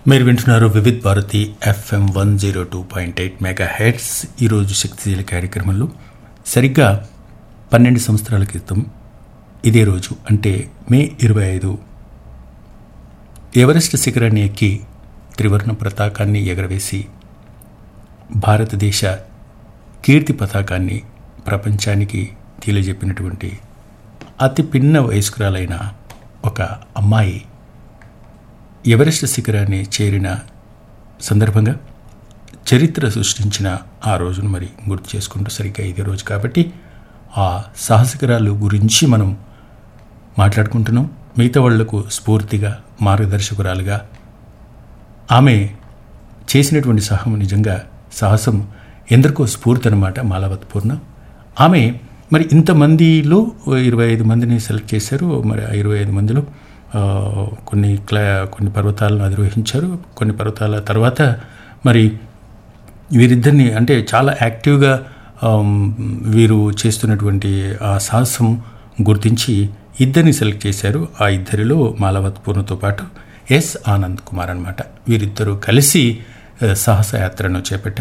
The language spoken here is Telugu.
మీరు వింటున్నారు Vividh Bharati FM one zero two point eight mega hertz ఈరోజు శక్తిశీల కార్యక్రమంలో సరిగ్గా పన్నెండు సంవత్సరాల క్రితం ఇదే రోజు అంటే మే ఇరవై ఐదు ఎవరెస్ట్ శిఖరాన్ని ఎక్కి త్రివర్ణ పతాకాన్ని ఎగరవేసి భారతదేశ కీర్తి పతాకాన్ని ప్రపంచానికి తెలియజెప్పినటువంటి అతి పిన్న వయస్కురాలైన ఒక అమ్మాయి ఎవరెస్ట్ శిఖరాన్ని చేరిన సందర్భంగా చరిత్ర సృష్టించిన ఆ రోజును మరి గుర్తు చేసుకుంటూ సరిగ్గా ఇదే రోజు కాబట్టి ఆ సాహసికరాలు గురించి మనం మాట్లాడుకుంటున్నాం మిగతా వాళ్లకు స్ఫూర్తిగా మార్గదర్శకురాలుగా ఆమె చేసినటువంటి సాహసం నిజంగా సాహసం ఎందరికో స్ఫూర్తి అనమాట మాలవత్ పూర్ణ ఆమె మరి ఇంతమందిలో ఇరవై ఐదు మందిని సెలెక్ట్ చేశారు మరి ఆ ఇరవై ఐదు మందిలో ఆ, కొన్ని క్లా కొన్ని పర్వతాలను అధిరోహించారు కొన్ని పర్వతాల తర్వాత మరి వీరిద్దరిని అంటే చాలా యాక్టివ్గా ఆమ్, వీరు చేస్తున్నటువంటి ఆ సాహసం గుర్తించి ఇద్దరిని సెలెక్ట్ చేశారు ఆ ఇద్దరిలో మాలవత్ పూర్ణతో పాటు ఎస్ ఆనంద్ కుమార్ అనమాట వీరిద్దరూ కలిసి ఆ, సాహస యాత్రను చేపట్టారు